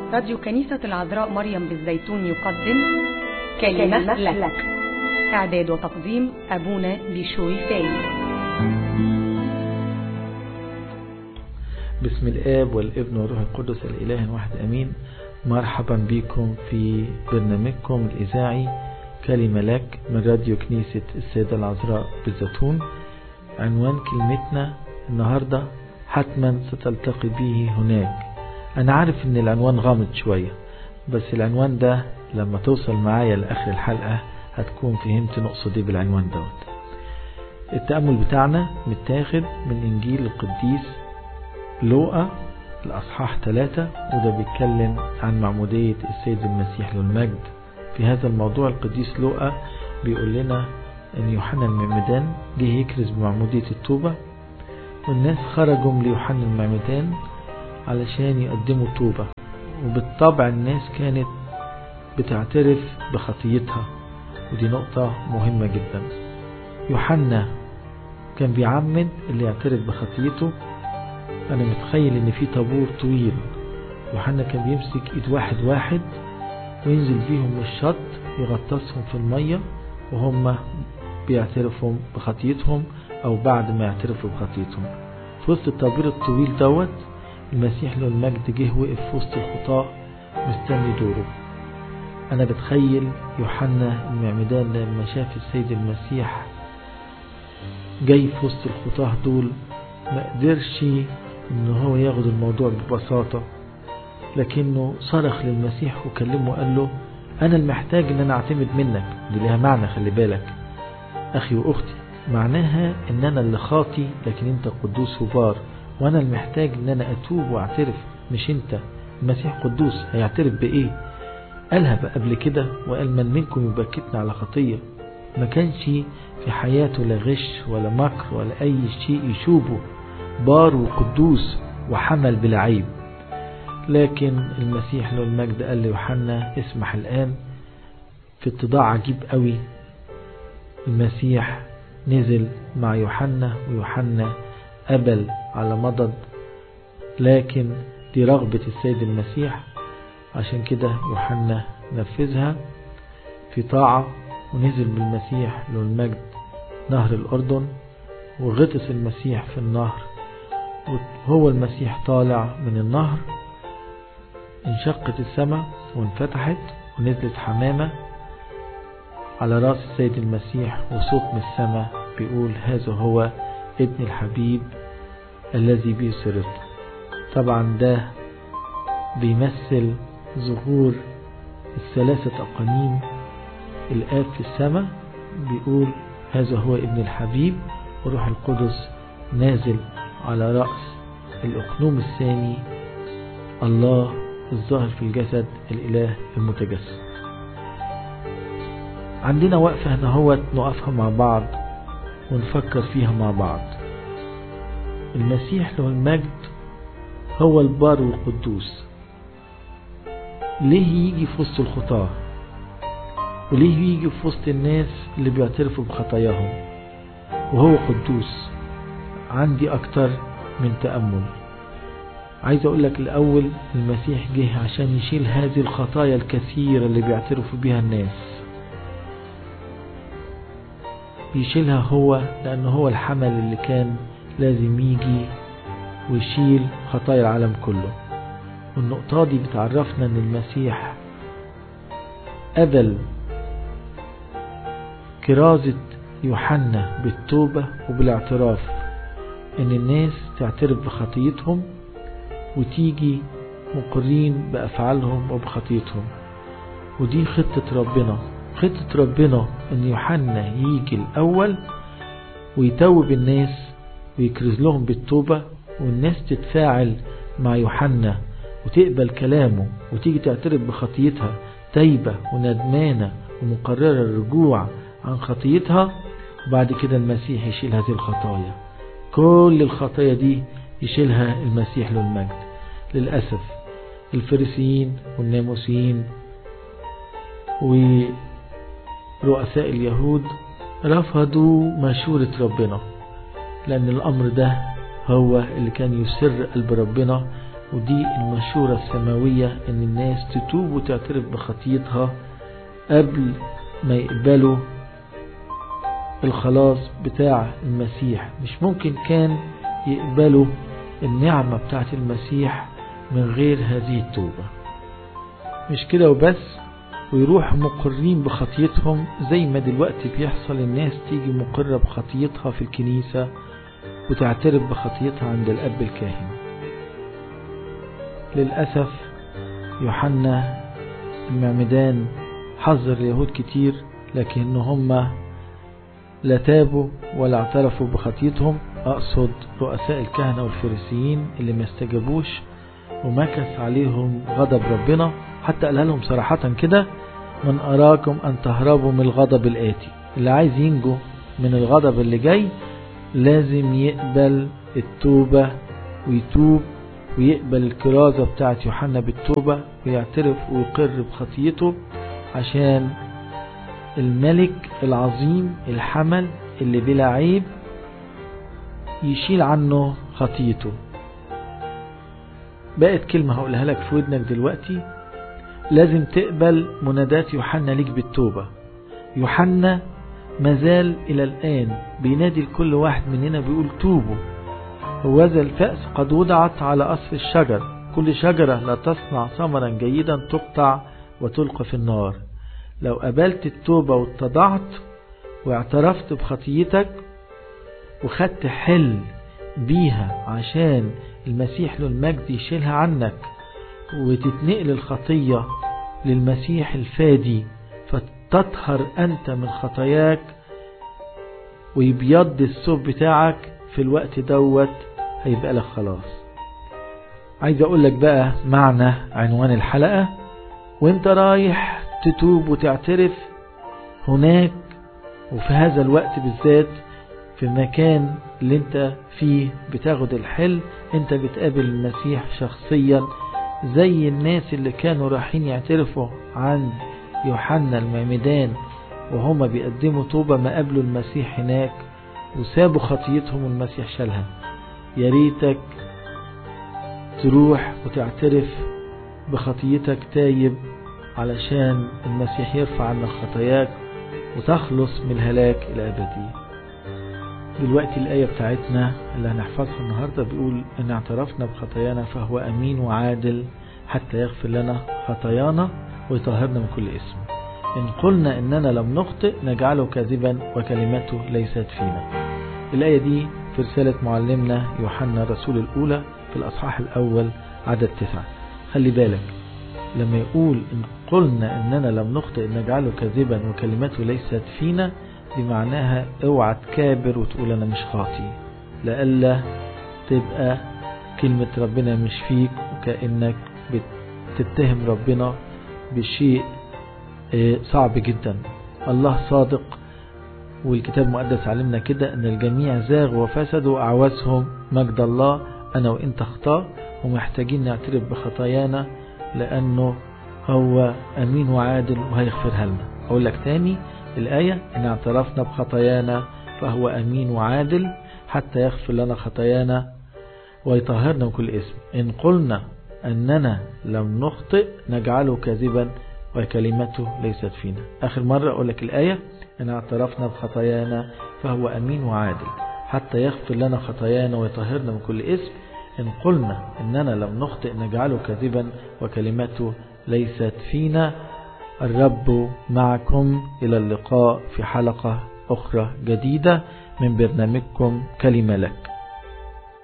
راديو كنيسة العذراء مريم بالزيتون يقدم كلمة, كلمة لك. لك إعداد وتقديم أبونا بشوي فايد بسم الآب والابن والروح القدس الإله الواحد أمين مرحبا بكم في برنامجكم الإذاعي كلمة لك من راديو كنيسة السيدة العذراء بالزيتون عنوان كلمتنا النهاردة حتما ستلتقي به هناك أنا عارف إن العنوان غامض شوية بس العنوان ده لما توصل معايا لآخر الحلقة هتكون فهمت نقصد ايه بالعنوان دوت التأمل بتاعنا متاخد من إنجيل القديس لوقا الأصحاح ثلاثة وده بيتكلم عن معمودية السيد المسيح للمجد في هذا الموضوع القديس لوقا بيقول لنا أن يوحنا المعمدان جه يكرز بمعمودية التوبة والناس خرجوا ليوحنا المعمدان علشان يقدموا توبة وبالطبع الناس كانت بتعترف بخطيتها ودي نقطة مهمة جدا يوحنا كان بيعمد اللي يعترف بخطيته أنا متخيل إن في طابور طويل يوحنا كان بيمسك إيد واحد واحد وينزل بيهم الشط يغطسهم في المية وهم بيعترفوا بخطيتهم أو بعد ما يعترفوا بخطيتهم في وسط الطابور الطويل دوت المسيح له المجد جه وقف في وسط الخطاة مستني دوره أنا بتخيل يوحنا المعمدان لما شاف السيد المسيح جاي في وسط الخطاة دول ما قدرش ان هو ياخد الموضوع ببساطة لكنه صرخ للمسيح وكلمه وقال له انا المحتاج ان انا اعتمد منك دي لها معنى خلي بالك اخي واختي معناها ان انا اللي خاطي لكن انت قدوس وبار وانا المحتاج ان انا اتوب واعترف مش انت المسيح قدوس هيعترف بايه قالها بقى قبل كده وقال من منكم يبكتنا على خطية ما كانش في حياته لا غش ولا مكر ولا اي شيء يشوبه بار وقدوس وحمل بلا عيب لكن المسيح له المجد قال ليوحنا اسمح الآن في اتضاع عجيب قوي المسيح نزل مع يوحنا ويوحنا قبل على مضض لكن دي رغبة السيد المسيح عشان كده يوحنا نفذها في طاعة ونزل بالمسيح له المجد نهر الأردن وغطس المسيح في النهر وهو المسيح طالع من النهر انشقت السماء وانفتحت ونزلت حمامة على راس السيد المسيح وصوت من السماء بيقول هذا هو ابن الحبيب الذي به سررت طبعا ده بيمثل ظهور الثلاثة أقانيم الآب في السماء بيقول هذا هو ابن الحبيب وروح القدس نازل على رأس الأقنوم الثاني الله الظاهر في الجسد الإله المتجسد عندنا وقفة هنا هو نقفها مع بعض ونفكر فيها مع بعض المسيح له المجد هو البار والقدوس ليه يجي في وسط الخطاة وليه يجي في وسط الناس اللي بيعترفوا بخطاياهم وهو قدوس عندي أكتر من تأمل عايز أقول لك الأول المسيح جه عشان يشيل هذه الخطايا الكثيرة اللي بيعترفوا بها الناس بيشيلها هو لأنه هو الحمل اللي كان لازم يجي ويشيل خطايا العالم كله والنقطة دي بتعرفنا ان المسيح أذل كرازة يوحنا بالتوبة وبالاعتراف ان الناس تعترف بخطيتهم وتيجي مقرين بأفعالهم وبخطيتهم ودي خطة ربنا خطة ربنا ان يوحنا يجي الأول ويتوب الناس ويكرز لهم بالتوبة والناس تتفاعل مع يوحنا وتقبل كلامه وتيجي تعترف بخطيتها تايبة وندمانة ومقررة الرجوع عن خطيتها وبعد كده المسيح يشيل هذه الخطايا كل الخطايا دي يشيلها المسيح له المجد للأسف الفريسيين والناموسيين ورؤساء اليهود رفضوا مشورة ربنا لأن الأمر ده هو اللي كان يسر قلب ربنا ودي المشورة السماوية ان الناس تتوب وتعترف بخطيتها قبل ما يقبلوا الخلاص بتاع المسيح مش ممكن كان يقبلوا النعمة بتاعت المسيح من غير هذه التوبة مش كده وبس ويروحوا مقرين بخطيتهم زي ما دلوقتي بيحصل الناس تيجي مقرة بخطيتها في الكنيسة وتعترف بخطيتها عند الأب الكاهن للأسف يوحنا المعمدان حذر اليهود كتير لكن هم لا تابوا ولا اعترفوا بخطيتهم أقصد رؤساء الكهنة والفريسيين اللي ما استجابوش ومكث عليهم غضب ربنا حتى قالها لهم صراحة كده من أراكم أن تهربوا من الغضب الآتي اللي عايز ينجو من الغضب اللي جاي لازم يقبل التوبة ويتوب ويقبل الكرازة بتاعت يوحنا بالتوبة ويعترف ويقر بخطيته عشان الملك العظيم الحمل اللي بلا عيب يشيل عنه خطيته بقت كلمة هقولها لك في ودنك دلوقتي لازم تقبل منادات يوحنا ليك بالتوبة يوحنا مازال إلى الآن بينادي لكل واحد مننا بيقول توبوا هوذا الفأس قد وضعت على أصل الشجر كل شجرة لا تصنع ثمرا جيدا تقطع وتلقى في النار لو قبلت التوبة واتضعت واعترفت بخطيتك وخدت حل بيها عشان المسيح له المجد يشيلها عنك وتتنقل الخطية للمسيح الفادي فتطهر أنت من خطاياك ويبيض الثوب بتاعك في الوقت دوت هيبقى لك خلاص عايز اقول لك بقى معنى عنوان الحلقة وانت رايح تتوب وتعترف هناك وفي هذا الوقت بالذات في المكان اللي انت فيه بتاخد الحل انت بتقابل المسيح شخصيا زي الناس اللي كانوا رايحين يعترفوا عن يوحنا المعمدان وهما بيقدموا توبة ما قابلوا المسيح هناك وسابوا خطيتهم والمسيح شالها يا ريتك تروح وتعترف بخطيتك تايب علشان المسيح يرفع عنك خطاياك وتخلص من الهلاك الأبدي دلوقتي الآية بتاعتنا اللي هنحفظها النهاردة بيقول إن اعترفنا بخطايانا فهو أمين وعادل حتى يغفر لنا خطايانا ويطهرنا من كل اسم إن قلنا إننا لم نخطئ نجعله كاذبا وكلمته ليست فينا الآية دي في رسالة معلمنا يوحنا الرسول الأولى في الأصحاح الأول عدد تسعة خلي بالك لما يقول إن قلنا إننا لم نخطئ نجعله كاذبا وكلمته ليست فينا دي معناها اوعى تكابر وتقول أنا مش خاطي لألا تبقى كلمة ربنا مش فيك وكأنك بتتهم ربنا بشيء صعب جدا الله صادق والكتاب المقدس علمنا كده ان الجميع زاغوا وفسدوا واعوزهم مجد الله انا وانت اخطاء ومحتاجين نعترف بخطايانا لانه هو امين وعادل وهيغفرها لنا اقول لك تاني الايه ان اعترفنا بخطايانا فهو امين وعادل حتى يغفر لنا خطايانا ويطهرنا من كل اسم ان قلنا اننا لم نخطئ نجعله كاذبا وكلمته ليست فينا آخر مرة أقول لك الآية إن اعترفنا بخطايانا فهو أمين وعادل حتى يغفر لنا خطايانا ويطهرنا من كل اسم إن قلنا إننا لم نخطئ نجعله كذبا وكلمته ليست فينا الرب معكم إلى اللقاء في حلقة أخرى جديدة من برنامجكم كلمة لك